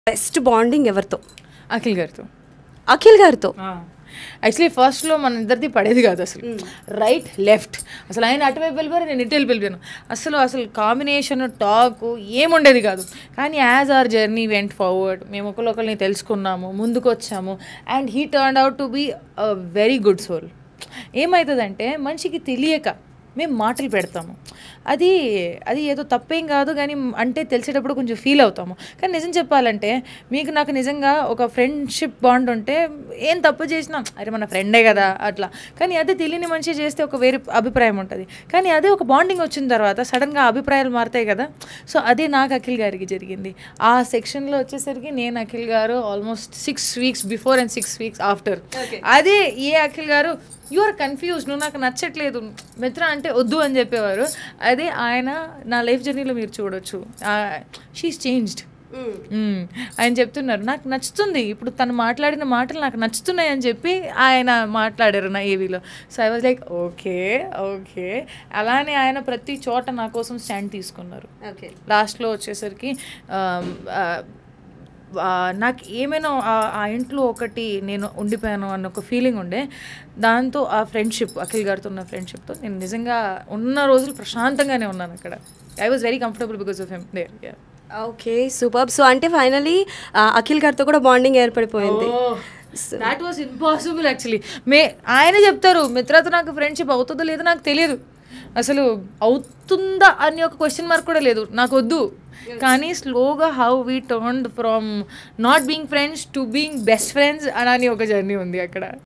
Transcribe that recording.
best bonding ఎవరితో అఖిల్ గారితో అఖిల్ గారితో యాక్చువల్లీ ఫస్ట్లో మన ఇద్దరిది పడేది కాదు అసలు రైట్ లెఫ్ట్ అసలు ఆయన అటువైపు వెళ్ళిపోయారు నేను ఇటు వెళ్ళిపోయాను అసలు అసలు కాంబినేషన్ టాక్ ఏముండేది కాదు కానీ as our journey went forward మేము ఒకరిని తెలుసుకున్నాము ముందుకు వచ్చాము and he turn out to be a very good soul ఏమవుతుందంటే మనిషికి తెలియక మేము మాటలు పెడతాము అది అది ఏదో తప్పేం కాదు కానీ అంటే తెలిసేటప్పుడు కొంచెం ఫీల్ అవుతాము కానీ నిజం చెప్పాలంటే మీకు నాకు నిజంగా ఒక ఫ్రెండ్షిప్ బాండ్ ఉంటే ఏం తప్పు చేసినా అరే మన ఫ్రెండే కదా అట్లా కానీ అదే తెలియని మనిషి చేస్తే ఒక వేరే అభిప్రాయం ఉంటుంది కానీ అదే ఒక బాండింగ్ వచ్చిన తర్వాత సడన్గా అభిప్రాయాలు మారుతాయి కదా సో అదే నాకు అఖిల్ గారికి జరిగింది ఆ సెక్షన్లో వచ్చేసరికి నేను అఖిల్ గారు almost six weeks before and six weeks after అదే ఏ అఖిల్ గారు యు ఆర్ కన్ఫ్యూజ్ నువ్వు నాకు నచ్చట్లేదు మిత్ర అంటే వద్దు అని చెప్పేవారు అదే ఆయన నా లైఫ్ జర్నీలో మీరు చూడొచ్చు షీఈస్ చేంజ్డ్ ఆయన చెప్తున్నారు నాకు నచ్చుతుంది ఇప్పుడు తను మాట్లాడిన మాటలు నాకు నచ్చుతున్నాయి అని చెప్పి ఆయన మాట్లాడారు నా ఏవీలో so I was like okay okay అలానే ఆయన ప్రతి చోట నా కోసం స్టాండ్ తీసుకున్నారు ఓకే లాస్ట్లో వచ్చేసరికి ఆమ్, ఆ, ఆ, నాకు ఏమైనా ఆ- ఆ ఇంట్లో ఒకటి నేను ఉండిపోయాను అన్న ఒక ఫీలింగ్ ఉండే దాంతో ఆ ఫ్రెండ్షిప్ అఖిల్ గారితో ఉన్న ఫ్రెండ్షిప్తో నేను నిజంగా ఉన్న రోజులు ప్రశాంతంగానే ఉన్నాను అక్కడ I was very comfortable because of him there okay super so అంటే ఫైనలీ అఖిల్ గారితో కూడా బాండింగ్ ఏర్పడిపోయింది దాట్ వాస్ ఇంపాసిబుల్ యాక్చువల్లీ మే ఆయన చెప్తారు మిత్రతో నాకు ఫ్రెండ్షిప్ అవుతుందో లేదో నాకు తెలియదు అసలు అవుతుందా అని ఒక క్వశ్చన్ మార్క్ కూడా లేదు నాకు వద్దు కానీ స్లోగా how we turn from not being friends to being best friends అని ఒక జర్నీ ఉంది అక్కడ